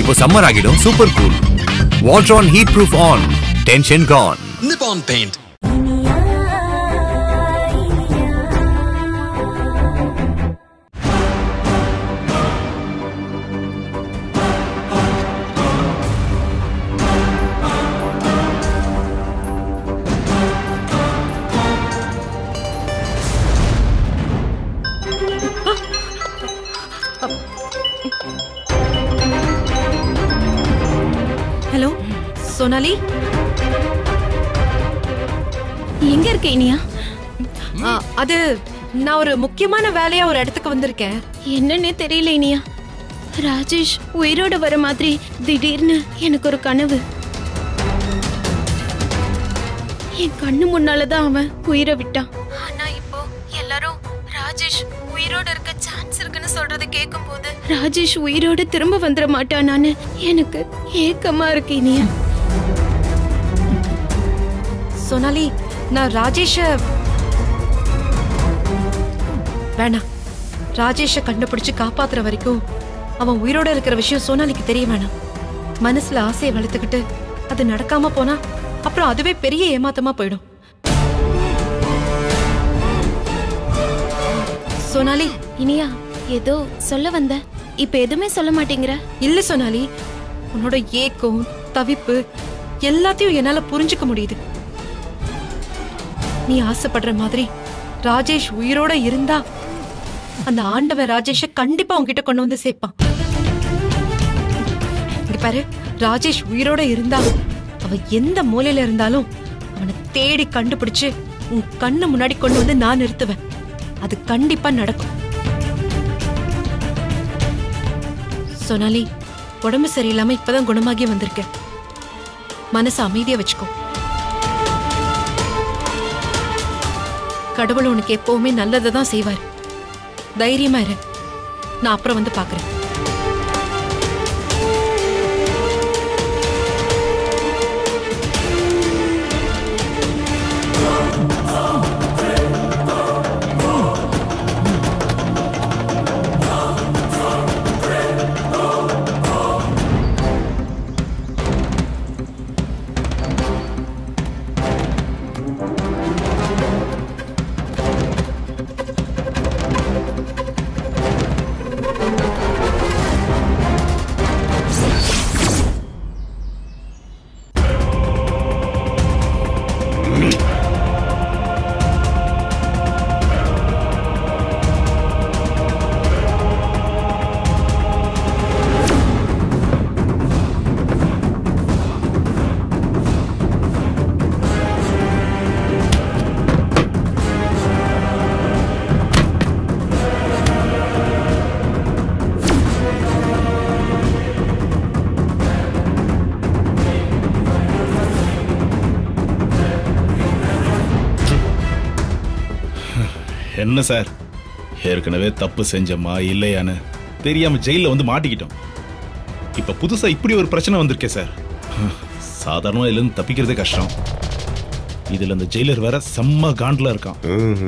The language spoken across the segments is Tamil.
இப்போ சம்மர் ஆகிடும் சூப்பர் கூல் வால்ட்ரான் ஹீட் ப்ரூஃப் ஆன் டென்ஷன் கான் Nippon Paint. ஹலோ சோனாலி எங்க இருக்க இனியா ஆ, அது நான் ஒரு முக்கியமான வேலையா ஒரு இடத்துக்கு வந்திருக்கேன் என்னன்னே தெரியல இனியா ராஜேஷ் உயிரோட வர மாதிரி திடீர்னு எனக்கு ஒரு கனவு என் கண்ணு முன்னாலதான் அவன் உயிரை விட்டான் ஆனா இப்போ எல்லாரும் ராஜேஷ் உயிரோட இருக்க சான்ஸ் இருக்குன்னு சொல்றத கேட்கும் போது ராஜேஷ் உயிரோட திரும்ப வந்துட மாட்டானான்னு எனக்கு ஏக்கமா இருக்கு இனியா சோனாலி நான் ராஜேஷ வேணாம் ராஜேஷ கண்டுபிடிச்சு காப்பாத்துற வரைக்கும் அவன் உயிரோட இருக்கிற விஷயம் சோனாலிக்கு தெரிய வேணாம் மனசுல ஆசையை வளர்த்துக்கிட்டு அது நடக்காம போனா அப்புறம் அதுவே பெரிய ஏமாத்தமா போயிடும் சோனாலி இனியா ஏதோ சொல்ல வந்த இப்ப எதுவுமே சொல்ல மாட்டேங்கிற இல்ல சோனாலி உன்னோட ஏக்கம் தவிப்பு எல்லாத்தையும் என்னால புரிஞ்சுக்க முடியுது நீ ஆசைப்படுற மாதிரி ராஜேஷ் உயிரோட இருந்தா அந்த ஆண்டவன் ராஜேஷ கண்டிப்பா உன்கிட்ட கொண்டு வந்து சேர்ப்பான் இங்க பாரு ராஜேஷ் உயிரோட இருந்தா அவ எந்த மூலையில இருந்தாலும் அவனை தேடி கண்டுபிடிச்சு உன் கண்ணு முன்னாடி கொண்டு வந்து நான் நிறுத்துவேன் அது கண்டிப்பா நடக்கும் சோனாலி உடம்பு சரியில்லாம இப்பதான் குணமாகி வந்திருக்கேன் மனசு அமைதியா வச்சுக்கோ கடவுள் உனக்கு எப்பவுமே நல்லதை தான் செய்வார் தைரியமா இரு நான் அப்புறம் வந்து பாக்குறேன் என்ன சார் ஏற்கனவே தப்பு செஞ்சோமா இல்லையான்னு தெரியாம ஜெயில வந்து மாட்டிக்கிட்டோம் இப்ப புதுசா இப்படி ஒரு பிரச்சனை வந்திருக்கே சார் சாதாரணமா இதுல இருந்து தப்பிக்கிறதே கஷ்டம் இதுல அந்த ஜெயிலர் வேற செம்ம காண்டில் இருக்கான்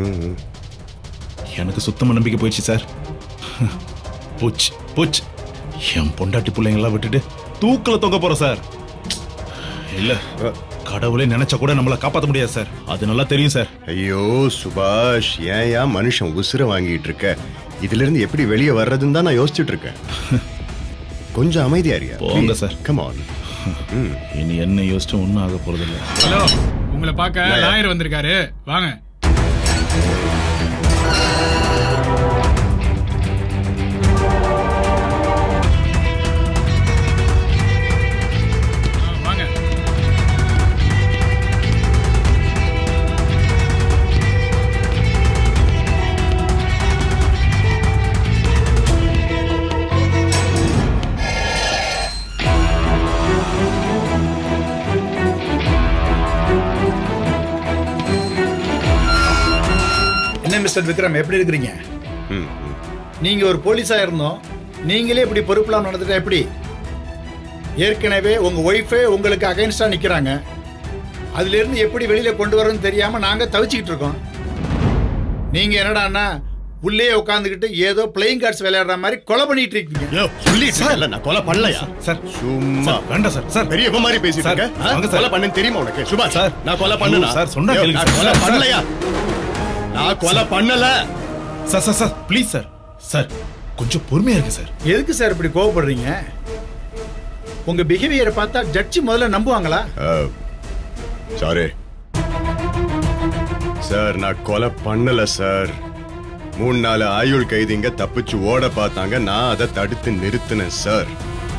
எனக்கு சுத்தமா நம்பிக்கை போயிடுச்சு சார் பூச் பூச் என் பொண்டாட்டி பிள்ளைங்களாம் விட்டுட்டு தூக்கல தொங்க போறோம் சார் இல்ல கடவுளே நினைச்சா கூட நம்மள காப்பாத்த முடியாது சார் அது நல்லா தெரியும் சார் ஐயோ சுபாஷ் ஏன் ஏன் மனுஷன் உசுர வாங்கிட்டு இருக்க இதுல இருந்து எப்படி வெளியே வர்றதுன்னு தான் நான் யோசிச்சுட்டு இருக்கேன் கொஞ்சம் அமைதியா இருக்கியா போங்க சார். கம் ஆன் இனி என்ன யோசிச்சு ஒன்றும் ஆக போறது இல்லை ஹலோ உங்களை பார்க்க லாயர் வந்திருக்காரு வாங்க ஆ, வாங்க என்ன மிஸ்டர் விக்ரம் எப்படி இருக்கிறீங்க நீங்க ஒரு போலீஸா இருந்தோம் நீங்களே இப்படி பொறுப்புலாம் நடந்துட்டா எப்படி ஏற்கனவே உங்க ஒய்ஃபே உங்களுக்கு அகைன்ஸ்டா நிக்கிறாங்க அதுல இருந்து எப்படி வெளியில கொண்டு வரணும்னு தெரியாம நாங்க தவிச்சுக்கிட்டு இருக்கோம் நீங்க என்னடான்னா உள்ளே உட்காந்துக்கிட்டு ஏதோ பிளேயிங் கார்ட்ஸ் விளையாடுற மாதிரி கொலை பண்ணிட்டு இருக்கீங்க யோ சொல்லிட்டு இருக்கேன்ல, நான் கொலை பண்ணலையா சார் சும்மா சார், வேண்டாம் சார் சார் பெரிய மாதிரி பேசிட்டு சார், இருக்க ஆ? வாங்க சார். கொலை பண்ணேன்னு தெரியுமா உனக்கு சுபாஷ் சார். நான் கொலை பண்ணனா ஐயோ, சார், சொன்னா யோ, கேளுங்க நான் சார். கொலை சார். பண்ணலையா நான் கொலை பண்ணல sir sir sir please sir sir கொஞ்சம் பொறுமையா இருக்கு சார் எதுக்கு சார் இப்படி கோவப்படுறீங்க உங்க பிஹேவியரை பார்த்தா ஜட்ஜி முதல்ல நம்புவாங்களா சாரி சார் நான் கொலை பண்ணல சார் மூணு நாலு ஆயுள் கைதிங்க தப்பிச்சு ஓட பார்த்தாங்க நான் அதை தடுத்து நிறுத்தினேன் சார்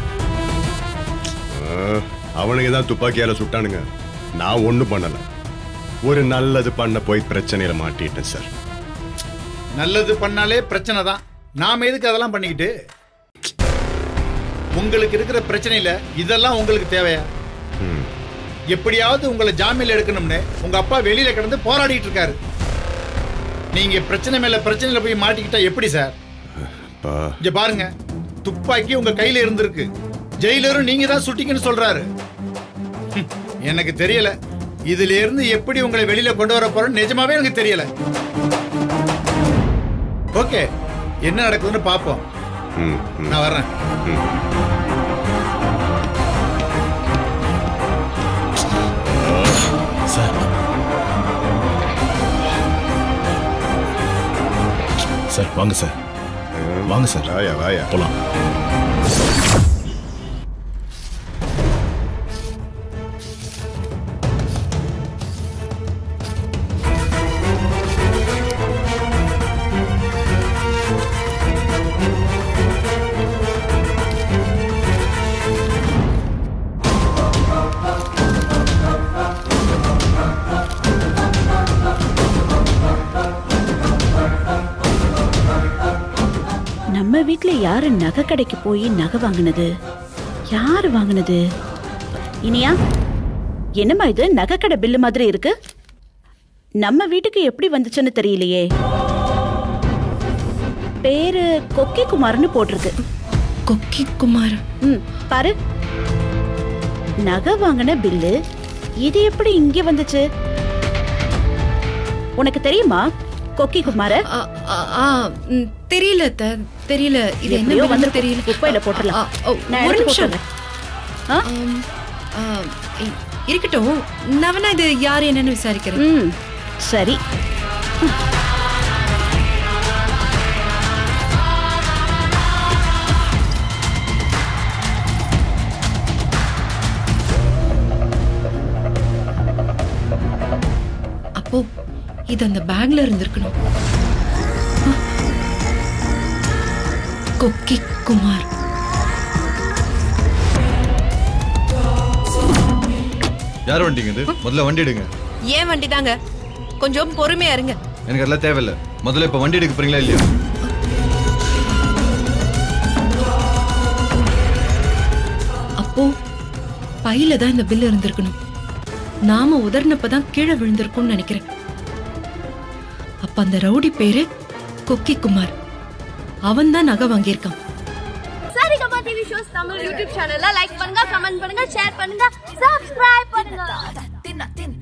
ஆ, அவனுங்க தான் துப்பாக்கியால சுட்டானுங்க நான் ஒண்ணும் பண்ணல ஒரு நல்லது பண்ண போய் பிரச்சனையில மாட்டிட்டேன் சார் நல்லது பண்ணாலே பிரச்சனை தான் நாம எதுக்கு அதெல்லாம் பண்ணிக்கிட்டு உங்களுக்கு இருக்கிற பிரச்சனையில இதெல்லாம் உங்களுக்கு தேவையா எப்படியாவது உங்களை ஜாமீன்ல எடுக்கணும்னு உங்க அப்பா வெளியில கிடந்து போராடிட்டு இருக்காரு நீங்க பிரச்சனை மேல பிரச்சனையில போய் மாட்டிக்கிட்டா எப்படி சார் அப்பா இங்க பாருங்க துப்பாக்கி உங்க கையில இருந்திருக்கு ஜெயிலரும் நீங்க தான் சுட்டிங்கன்னு சொல்றாரு ஹம், எனக்கு தெரியல இதுல இருந்து எப்படி உங்களை வெளியில கொண்டு வர போறோம் நிஜமாவே எனக்கு தெரியல ஓகே என்ன நடக்குதுன்னு பாப்போம் ம், ம். நான் வர்றேன் சார் சார் வாங்க சார் வாங்க சார் வாயா வாயா போலாம் நம்ம வீட்ல யாரு நகை கடைக்கு போய் நகை வாங்கினது யாரு வாங்கினது இனியா என்னம்மா இது நகை கடை பில்லு மாதிரி இருக்கு நம்ம வீட்டுக்கு எப்படி வந்துச்சுன்னு தெரியலையே பேரு கொக்கி குமார்னு போட்டிருக்கு கொக்கி குமார் ம் பாரு நகை வாங்கின பில்லு இது எப்படி இங்க வந்துச்சு உனக்கு தெரியுமா கொக்கி குமார ஆ, ஆ, ஆ, ம், தெரியல அத்தை, தெரியல இது என்ன எப்படியோ பில்லுன்னு வந்து தெரியல குப்பையில போட்டுடலாம். ஆ, ஓ, நான் ஒரு எடுத்து நிமிஷம் போட்டுறேன். ஆ? ஆம், ஆ, இ- இருக்கட்டும் நான் வேணா இது யார் என்னன்னு விசாரிக்கிறேன் ம் சரி அப்போ இது அந்த பேக்ல இருந்திருக்கணும் ஆ. கொக்கி குமார் யார் வண்டிங்க இது முதல்ல வண்டி எடுங்க ஏன் வண்டி தாங்க கொஞ்சம் பொறுமையா இருங்க எனக்கு அதெல்லாம் தேவையில்ல முதல்ல இப்ப வண்டி எடுக்க போறீங்களா இல்லையா அப்போ பையில தான் இந்த பில் இருந்திருக்கணும் நாம உதர்னப்பதான் கீழே விழுந்திருக்கும்னு நினைக்கிறேன் அப்ப அந்த ரவுடி பேரு கொக்கி குமார் அவன் தான் நகை வாங்கியிருக்கான் Saregama TV shows Tamil YouTube சேனல்ல லைக் பண்ணுங்க கமெண்ட் பண்ணுங்க ஷேர் பண்ணுங்க சப்ஸ்கிரைப் பண்ணுங்க